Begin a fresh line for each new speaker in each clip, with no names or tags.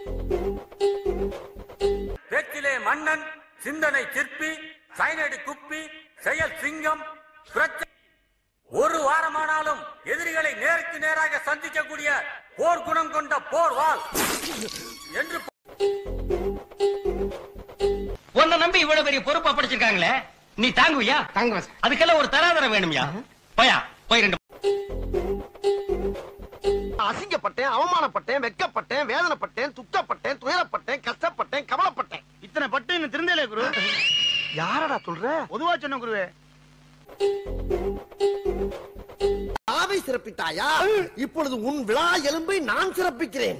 பேச்சிலே மன்னன் சிந்தனை சிற்பி சைனடி குப்பி செயல் சிங்கம் பிரச்ச- ஒரு வாரமானாலும் எதிரிகளை நேருக்கு நேராக சந்திக்கக்கூடிய போர் குணம் கொண்ட போர் வாள் என்று
உன்னை நம்பி இவ்வளவு பெரிய பொறுப்பா படிச்சிருக்காங்களே நீ தாங்குவியா
தாங்குவேன் சார்
அதுக்கெல்லாம் ஒரு தராதரம் வேணும்யா போயா போய் ரெண்டு
அசிங்கப்பட்டேன் அவமானப்பட்டேன் வெக்கப்பட்டேன் வேதனைப்பட்டேன் துக்கப்பட்டேன் துயரப்பட்டேன் கஷ்டப்பட்டேன் கவலைப்பட்டேன்
இத்தனை பட்டு இன்னும் திருந்தலே குரு
யாரடா சொல்ற
பொதுவா சொன்ன குருவே
ஆவை சிறப்பித்தாயா இப்பொழுது உன் விழா எலும்பை நான் சிறப்பிக்கிறேன்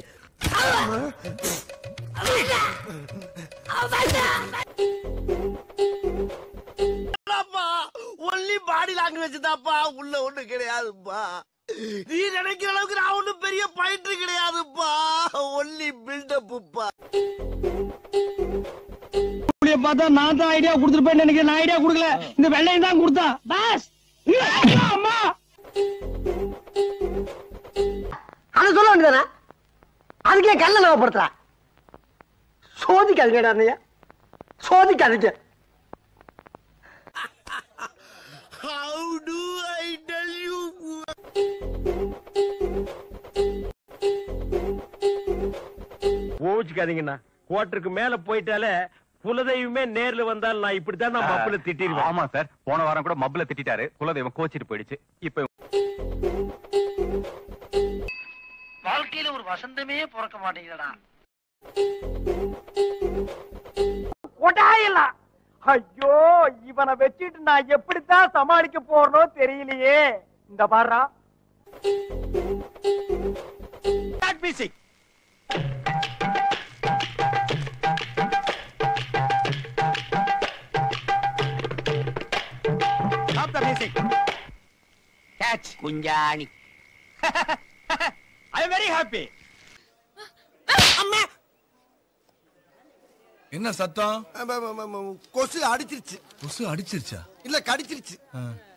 ஒன்லி பாடி லாங்குவேஜ் தான்ப்பா உள்ள ஒண்ணு கிடையாதுப்பா நீ நினைக்கிற அளவுக்கு நான் ஒண்ணும் பெரிய பயிற்று கிடையாதுப்பா ஒன்லி பில்டப்புப்பா
பார்த்தா நான் தான் ஐடியா கொடுத்துருப்பேன் நினைக்கிறேன் நான் ஐடியா கொடுக்கல இந்த வெள்ளையும் தான் கொடுத்தா பாஸ் அம்மா
அது சொல்ல வேண்டியதானே அதுக்கே கல்ல நவப்படுத்துறா சோதிக்காதீங்கடா அண்ணையா சோதிக்காதீங்க How do I tell you?
கோவிச்சுக்காதீங்கண்ணா கோட்டருக்கு மேல போயிட்டாலே குலதெய்வமே நேர்ல வந்தால் நான் இப்படித்தான் நான் மப்புல திட்டிடுவேன்
ஆமா சார் போன வாரம் கூட மப்புல திட்டிட்டாரு குலதெய்வம் கோச்சிட்டு போயிடுச்சு இப்ப
வாழ்க்கையில ஒரு வசந்தமே பிறக்க மாட்டேங்குதடா
கொட்டாயலாம் ஐயோ இவனை வச்சுட்டு நான் எப்படித்தான் சமாளிக்க போறனோ தெரியலையே இந்த பாரா music Stop the music. Catch.
குஞ்சாணி
I am very happy.
என்ன சத்தம்
கொசு அடிச்சிருச்சு
கொசு அடிச்சிருச்சா
இல்ல கடிச்சிருச்சு
ஆ.